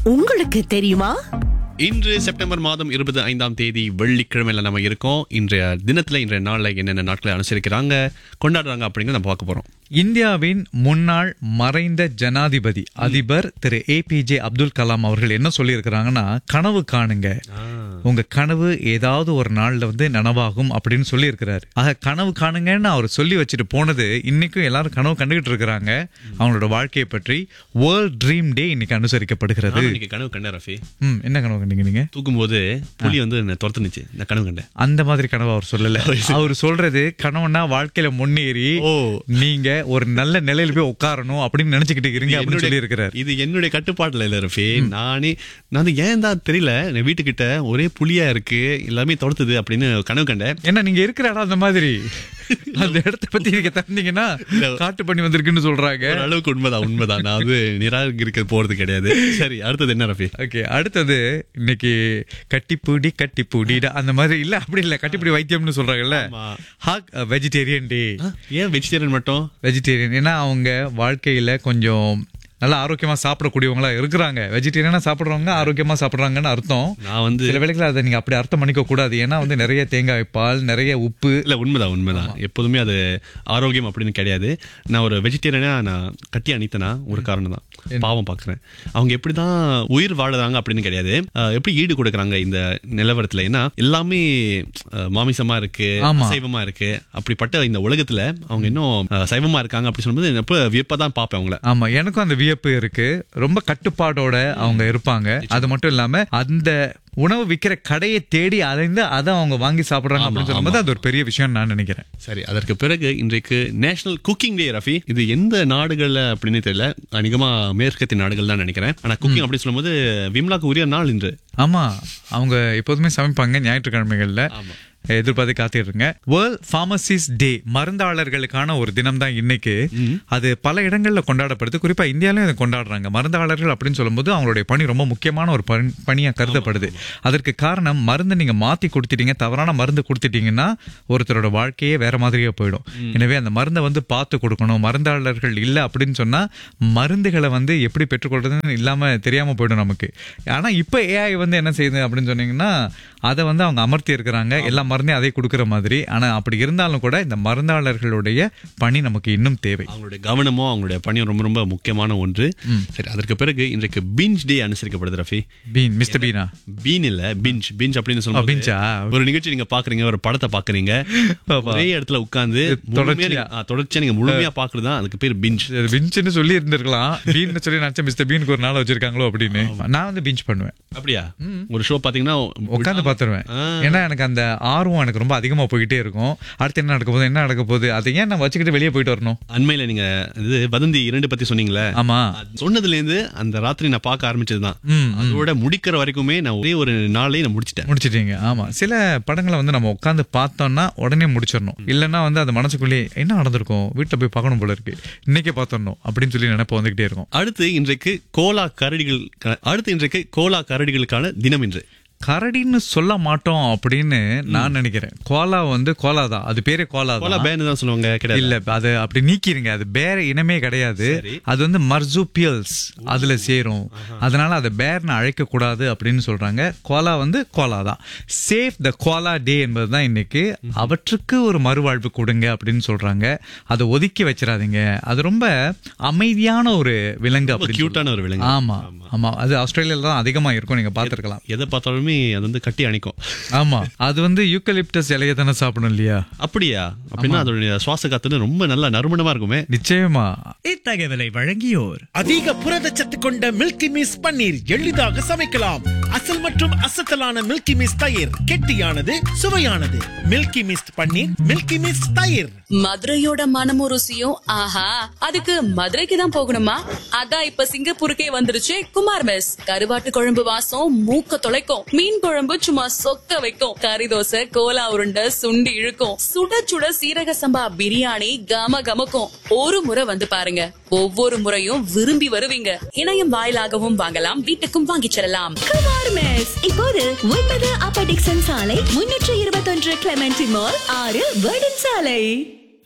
உங்களுக்கு தெரியுமா இன்று செப்டம்பர் மாதம் இருபது ஐந்தாம் தேதி வெள்ளிக்கிழமையில நம்ம இருக்கோம் இன்றைய தினத்துல இன்றைய நாள்ல என்னென்ன நாட்களை அனுசரிக்கிறாங்க கொண்டாடுறாங்க அப்படிங்கிறத நம்ம பார்க்க போறோம் இந்தியாவின் முன்னாள் மறைந்த ஜனாதிபதி அதிபர் திரு ஏபிஜே அப்துல் கலாம் அவர்கள் என்ன சொல்லியிருக்கிறாங்கன்னா கனவு காணுங்க உங்க கனவு ஏதாவது ஒரு நாள்ல வந்து நனவாகும் அப்படின்னு சொல்லியிருக்கிறாரு ஆக கனவு காணுங்கன்னு அவர் சொல்லி வச்சுட்டு போனது இன்னைக்கும் எல்லாரும் கனவு கண்டுகிட்டு இருக்கிறாங்க அவங்களோட வாழ்க்கையை பற்றி வேர்ல்ட் ட்ரீம் டே இன்னைக்கு அனுசரிக்கப்படுகிறது நானும் இன்னைக்கு கனவு கண்டேன் ரஃபி ம் என்ன கனவு கண்டீங்க நீங்க தூக்கும்போது புலி வந்து என்னை துரத்துனுச்சு நான் கனவு கண்டேன் அந்த மாதிரி கனவு அவர் சொல்லல அவர் சொல்றது கனவுனா வாழ்க்கையில முன்னேறி ஓ. நீங்க ஒரு நல்ல நிலையில போய் உட்காரணும் அப்படின்னு நினைச்சுக்கிட்டு இருங்க அப்படின்னு என்னுடைய- சொல்லி இருக்கிறார் இது என்னுடைய கட்டுப்பாட்டுல இல்ல ரஃபி நானே நான் வந்து ஏன் தான் தெரியல என் வீட்டுக்கிட்ட ஒரே புலியா இருக்கு எல்லாமே துரத்துது அப்படின்னு கனவு கண்டேன் ஏன்னா நீங்க இருக்கிற இடம் அந்த மாதிரி அந்த இடத்த பத்தி நீங்க தந்தீங்கன்னா காட்டு பண்ணி வந்திருக்குன்னு சொல்றாங்க ஒரு அளவுக்கு உண்மைதான் உண்மைதான் நான் வந்து நிராகரிக்க போறது கிடையாது சரி அடுத்தது என்ன ரஃபி ஓகே அடுத்தது இன்னைக்கு கட்டிப்பூடி கட்டிப்பூடிடா அந்த மாதிரி இல்ல அப்படி இல்ல கட்டிப்பூடி வைத்தியம்னு சொல்றாங்கல்ல ஆமா. ஹாக் வெஜிடேரியன் டே ஏன் வெஜிடேரியன் மட்டும் வெஜிடேரியன் ஏன்னா அவங்க வாழ்க்கையில கொஞ்சம் நல்லா ஆரோக்கியமா சாப்பிடக்கூடியவங்களா இருக்கிறாங்க வெஜிடேரியனா சாப்பிடுறவங்க ஆரோக்கியமா சாப்பிடுறாங்கன்னு அர்த்தம் நான் வந்து சில வேளைகள் அதை நீங்க அப்படி அர்த்தம் பண்ணிக்க கூடாது ஏன்னா வந்து நிறைய தேங்காய் பால் நிறைய உப்பு இல்ல உண்மைதான் உண்மைதான் எப்போதுமே அது ஆரோக்கியம் அப்படின்னு கிடையாது நான் ஒரு வெஜிடேரியனா நான் கட்டி அணித்தனா ஒரு காரணம் தான் பாவம் பாக்குறேன் அவங்க எப்படிதான் உயிர் வாழுறாங்க அப்படின்னு கிடையாது அஹ், எப்படி ஈடு கொடுக்கறாங்க இந்த நிலவரத்துல ஏன்னா எல்லாமே அஹ், மாமிசமா இருக்கு ஆமா. சைவமா இருக்கு அப்படிப்பட்ட இந்த உலகத்துல அவங்க இன்னும் அஹ், சைவமா இருக்காங்க அப்படி சொல்லும்போது நான் எப்ப வியப்பதான் பார்ப்பேன் அவங்கள ஆமா எனக்கும் அந்த வியப்பு இருக்கு ரொம்ப கட்டுப்பாடோட அவங்க இருப்பாங்க அது மட்டும் இல்லாம அந்த உணவு விக்கிற கடையை தேடி அலைந்து அதை அவங்க வாங்கி சாப்பிடுறாங்க அப்படின்னு சொல்லும்போது அது ஒரு பெரிய விஷயம் நான் நினைக்கிறேன் சரி அதற்கு பிறகு இன்றைக்கு நேஷனல் குக்கிங் டே ரஃபி இது எந்த நாடுகள்ல அப்படின்னு தெரியல அநேகமா மேற்கத்திய நாடுகள் தான் நினைக்கிறேன் ஆனா குக்கிங் அப்படி சொல்லும்போது விம்லாக்கு உரிய நாள் இன்று ஆமா அவங்க எப்போதுமே சமைப்பாங்க ஞாயிற்றுக்கிழமைகள்ல ஆமா. எதிர்பார்த்து காத்திருங்க வேர்ல்ட் பார்மசிஸ் டே மருந்தாளர்களுக்கான ஒரு தினம் தான் இன்னைக்கு அது பல இடங்கள்ல கொண்டாடப்படுது குறிப்பா இந்தியாலயும் இதை கொண்டாடுறாங்க மருந்தாளர்கள் அப்படின்னு சொல்லும்போது அவங்களுடைய பணி ரொம்ப முக்கியமான ஒரு பணி- பணியா கருதப்படுது அதற்கு காரணம் மருந்து நீங்க மாத்தி கொடுத்துட்டீங்க தவறான மருந்து கொடுத்துட்டீங்கன்னா ஒருத்தரோட வாழ்க்கையே வேற மாதிரியே போயிடும் எனவே அந்த மருந்தை வந்து பார்த்து கொடுக்கணும் மருந்தாளர்கள் இல்ல அப்படின்னு சொன்னா மருந்துகளை வந்து எப்படி பெற்றுக்கொள்றதுன்னு இல்லாம தெரியாம போயிடும் நமக்கு ஆனா இப்ப ஏஐ வந்து என்ன செய்யுது அப்படின்னு சொன்னீங்கன்னா அதை வந்து அவங்க அமர்த்தி இருக்கிறாங்க எல்லா மருந்தையும் அதை கொடுக்கிற மாதிரி ஆனா அப்படி இருந்தாலும் கூட இந்த மருந்தாளர்களுடைய பணி நமக்கு இன்னும் தேவை அவங்களுடைய கவனமும் அவங்களுடைய பணியும் ரொம்ப ரொம்ப முக்கியமான ஒன்று சரி அதற்கு பிறகு இன்றைக்கு பிஞ்ச் டே அனுசரிக்கப்படுது ரஃபி பீன் மிஸ்டர் பீனா பீன் இல்ல பிஞ்ச் பிஞ்ச் அப்படின்னு சொல்லும்போது பிஞ்சா? ஒரு நிகழ்ச்சி நீங்க பாக்குறீங்க ஒரு படத்தை பாக்குறீங்க ஆமா. ஒரே இடத்துல உட்கார்ந்து தொடர்ச்சியா. தொடர்ச்சியா நீங்க முழுமையா பாக்குறது தான் அதுக்கு பேர் பிஞ்ச் பிஞ்சுன்னு சொல்லி இருந்திருக்கலாம் பீன் சொல்லி நினைச்சேன் மிஸ்டர் பீனுக்கு ஒரு நாள் வச்சிருக்காங்களோ அப்படின்னு நான் வந்து பிஞ்ச் பண்ணுவேன் அப்படியா ஒரு ஷோ பாத்தீங்கன்னா உட்காந்து பாத்துருவேன் ஆ. ஏன்னா எனக்கு அந்த ஆர்வம் எனக்கு ரொம்ப அதிகமா போய்கிட்டே இருக்கும் அடுத்து என்ன நடக்க போகுது என்ன நடக்க போகுது அதை ஏன் நான் வச்சுக்கிட்டு வெளியே போயிட்டு வரணும் அண்மையில நீங்க இது வதந்தி இரண்டு பத்தி சொன்னீங்களே ஆமா அது சொன்னதுல இருந்து அந்த ராத்திரி நான் பார்க்க ஆரம்பிச்சதுதான் ம், அதோட முடிக்கிற வரைக்குமே நான் ஒரே ஒரு நாளே நான் முடிச்சிட்டேன் முடிச்சிட்டீங்க ஆமா சில படங்களை வந்து நம்ம உட்காந்து பார்த்தோம்னா உடனே முடிச்சிடணும் இல்லைன்னா வந்து அது மனசுக்குள்ளேயே என்ன நடந்திருக்கும் வீட்டுல போய் பார்க்கணும் போல இருக்கு இன்னைக்கே பார்த்தோம் அப்படின்னு சொல்லி நினைப்பு வந்துகிட்டே இருக்கும் அடுத்து இன்றைக்கு கோலா கரடிகள் அடுத்து இன்றைக்கு கோலா கரடிகளுக்கான தினம் இன்று கரடின்னு சொல்ல மாட்டோம் அப்படின்னு நான் நினைக்கிறேன் கோலா வந்து கோலா தான் அது பேரே கோலா கோலா தான் பேன் தான் சொல்லுவாங்க கிடையாது இல்ல அது அப்படி நீக்கிருங்க அது பேர இனமே கிடையாது சரி. அது வந்து மர்சூபியல்ஸ் அதுல சேரும் அதனால அதை பேர்னு அழைக்க கூடாது அப்படின்னு சொல்றாங்க கோலா வந்து கோலா தான் சேஃப் த கோலா டே என்பதுதான் இன்னைக்கு அவற்றுக்கு ஒரு மறுவாழ்வு கொடுங்க அப்படின்னு சொல்றாங்க அதை ஒதுக்கி வச்சிடாதீங்க அது ரொம்ப அமைதியான ஒரு விலங்கு ரொம்ப அப்படின்னு கியூட்டான ஒரு விலங்கு ஆமா ஆமா அது ஆஸ்திரேலியால தான் அதிகமா இருக்கும் நீங்க பாத்துருக்கலாம் எதை பார்த்தாலுமே அது வந்து கட்டி அணைக்கும் ஆமா அது வந்து யூக்கலிப்டஸ் இலைய தானே சாப்பிடும் இல்லையா அப்படியா அப்படின்னா அதோட சுவாச காத்து ரொம்ப நல்லா நறுமணமா இருக்குமே நிச்சயமா இத்தகவலை வழங்கியோர் அதிக புரதச்சத்து கொண்ட மில்கி மிஸ் பன்னீர் எளிதாக சமைக்கலாம் அசல் மற்றும் அசத்தலான மில்கி மிஸ் தயிர் கெட்டியானது சுவையானது milky mist paneer milky mist தயிர் மதுரையோட மனமும் ருசியும் ஆஹா அதுக்கு மதுரைக்கு தான் போகணுமா அதான் இப்ப சிங்கப்பூருக்கே வந்துருச்சு குமார் மெஸ் கருவாட்டு குழம்பு வாசம் மூக்க தொலைக்கும் மீன் குழம்பு சும்மா சொக்க வைக்கும் கறி தோசை கோலா உருண்டை சுண்டி இழுக்கும் சுட சுட சீரக சம்பா பிரியாணி கம கமக்கும் ஒரு முறை வந்து பாருங்க ஒவ்வொரு முறையும் விரும்பி வருவீங்க இணையம் வாயிலாகவும் வாங்கலாம் வீட்டுக்கும் வாங்கிச் செல்லலாம் குமார் மெஸ் இப்போது ஒன்பது அப்பா டிக்சன் சாலை முன்னூற்று இருபத்தொன்று கிளமெண்டி மால் ஆறு வேர்டன் சாலை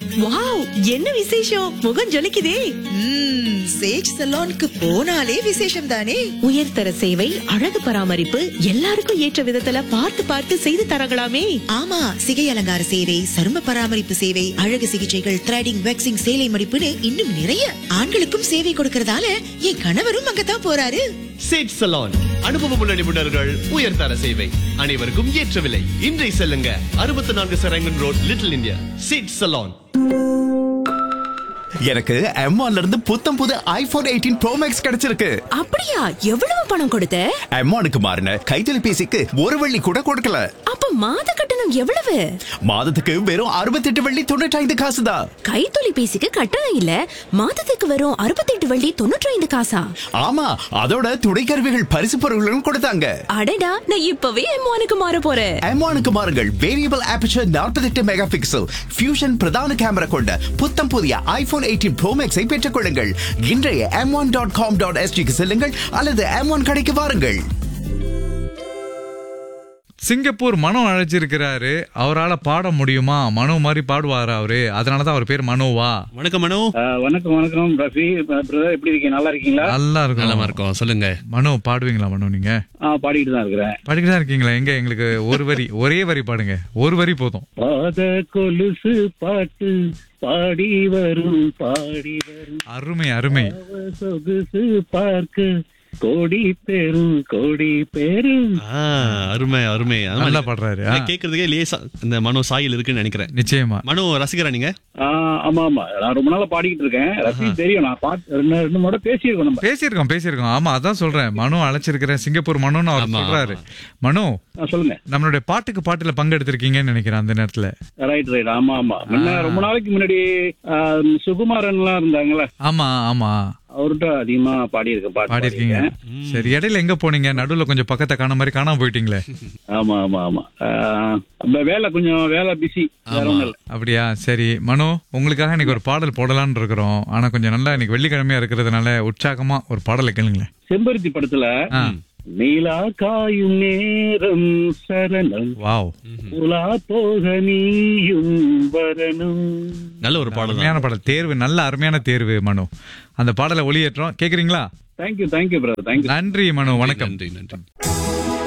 வாவ் என்ன விசேஷம் முகம் ஜொலிக்குதே ம்ம், சேஜ் சலோனுக்கு போனாலே விசேஷம் தானே உயர்தர சேவை அழகு பராமரிப்பு எல்லாருக்கும் ஏற்ற விதத்துல பார்த்து பார்த்து செய்து தரங்களாமே ஆமா சிகை அலங்கார சேவை சரும பராமரிப்பு சேவை அழகு சிகிச்சைகள் த்ரெடிங் வேக்சிங் சேலை மடிப்புன்னு இன்னும் நிறைய ஆண்களுக்கும் சேவை கொடுக்கறதால என் கணவரும் அங்கதான் போறாரு சேட் சலான் அனுபவமுள்ள நிபுணர்கள் உயர்தர சேவை அனைவருக்கும் ஏற்ற விலை இன்றை செல்லுங்க அறுபத்தி நான்கு சரங்கன் ரோட் லிட்டில் இந்தியா சேட் சலான் எனக்கு M1 ல இருந்து புத்தம் புது ஐபோன் எயிட்டீன் ப்ரோ மேக்ஸ் கிடைச்சிருக்கு அப்படியா எவ்வளவு பணம் கொடுத்த M1க்கு மாறின கைத்தொலைபேசிக்கு ஒரு வெள்ளி கூட கொடுக்கல அப்ப மாத கட்டணம் எவ்வளவு மாதத்துக்கு வெறும் அறுபத்தெட்டு வெள்ளி தொண்ணூற்றி ஐந்து காசு தான் கைத்தொலைபேசிக்கு கட்டணம் இல்ல மாதத்துக்கு வரும் அறுபத்தெட்டு வள்ளி தொண்ணூற்றி ஐந்து காசா ஆமா அதோட துணைக்கருவிகள் பரிசு பொருட்களும் கொடுத்தாங்க அடடா நான் இப்பவே எம்மானுக்கு மாற போறேன் M1க்கு மாறுங்கள் variable aperture 48 megapixel fusion பிரதான கேமரா கொண்ட புத்தம் புதிய ஐபோன் எயிட்டீன் ப்ரோ மேக்ஸை பெற்றுக் கொள்ளுங்கள் இன்றைய M one dot com dot எஸ்டிக்கு செல்லுங்கள் அல்லது எம் ஒன் கடைக்கு வாருங்கள் சிங்கப்பூர் மனோ அழைச்சிருக்கிறாரு அவரால பாட முடியுமா மனோ மாதிரி பாடுவாரா அவரு அதனாலதான் அவர் பேர் மனோவா வணக்கம் மனோ ஆஹ் வணக்கம் வணக்கம் ரஃபி பிரதர் எப்படி இருக்கீங்க நல்லா இருக்கீங்களா நல்லா நலமா இருக்கும் இருக்கோம் சொல்லுங்க மனோ பாடுவீங்களா மனோ நீங்க ஆ பாடிட்டு தான் இருக்கிறேன் பாடிக்கிட்டு தான் இருக்கீங்களா எங்க எங்களுக்கு ஒரு வரி ஒரே வரி பாடுங்க ஒரு வரி போதும் பாத கொலுசு பாட்டு பாடி வரும் பாடி வரும் அருமை அருமை அவ சொகுசு பார்க்க கோடி பேரும் கோடி பேரும் ஆ, அருமை அருமை ஆமா, நல்லா நீங்க- பாடுறாரு ஆ, நீங்க கேக்குறதுக்கே லேசா இந்த மனோ சாயில் இருக்குன்னு நினைக்கிறேன் நிச்சயமா மனோ ரசிகரா நீங்க ஆஹ் ஆமா ஆமா நான் ரொம்ப நாளா பாடிக்கிட்டு இருக்கேன் ரஃபி தெரியும் நான் பாட்டு ரெண்டு ரெண்டு முறை பேசியிருக்கோம் நம்ம பேசியிருக்கோம் பேசியிருக்கோம் ஆமா அதான் சொல்றேன் மனு அழைச்சிருக்கிறேன் சிங்கப்பூர் மனுன்னு அவர் ஆமா, சொல்றாரு மனு ஆ, சொல்லுங்க நம்மளுடைய பாட்டுக்கு பாட்டுல பங்கெடுத்திருக்கீங்கன்னு நினைக்கிறேன் அந்த நேரத்துல ரைட் ரைட் ஆமா ஆமா முன்ன ரொம்ப நாளைக்கு முன்னாடி ஆஹ், சுகுமாரன் எல்லாம் இருந்தாங்கல்ல ஆமா ஆமா அவர்கிட்ட அதிகமா பாடியிருக்கேன் பாட்டு பாடியிருக்கீங்க பாடியிருக்கேன். சரி இடையில எங்க போனீங்க நடுவுல கொஞ்சம் பக்கத்தை காண மாதிரி காணாம போயிட்டீங்களே ஆமா ஆமா ஆமா ஆஹ், அப்ப வேலை கொஞ்சம் வேலை பிஸி வேற ஒண்ணும் இல்ல அப்படியா சரி மனு உங்களுக்காக இன்னைக்கு ஒரு பாடல் போடலாம்னு இருக்கிறோம் ஆனா கொஞ்சம் நல்லா இன்னைக்கு வெள்ளிக்கிழமையா இருக்கிறதுனால உற்சாகமா ஒரு பாடலை கேளுங்களேன் செம்பருத்தி படத்துல ஆ. நீலா காயும் நேரம் சரணம் வாவ் உலா போக நீயும் வரணும் நல்ல ஒரு பாடல் அருமையான பாடல் தேர்வு நல்ல அருமையான தேர்வு மனு அந்த பாடலை ஒளியேற்றோம் கேக்குறீங்களா தேங்க்யூ தேங்க்யூ பிரதர் தேங்க்யூ நன்றி மனு வணக்கம் நன்றி நன்றி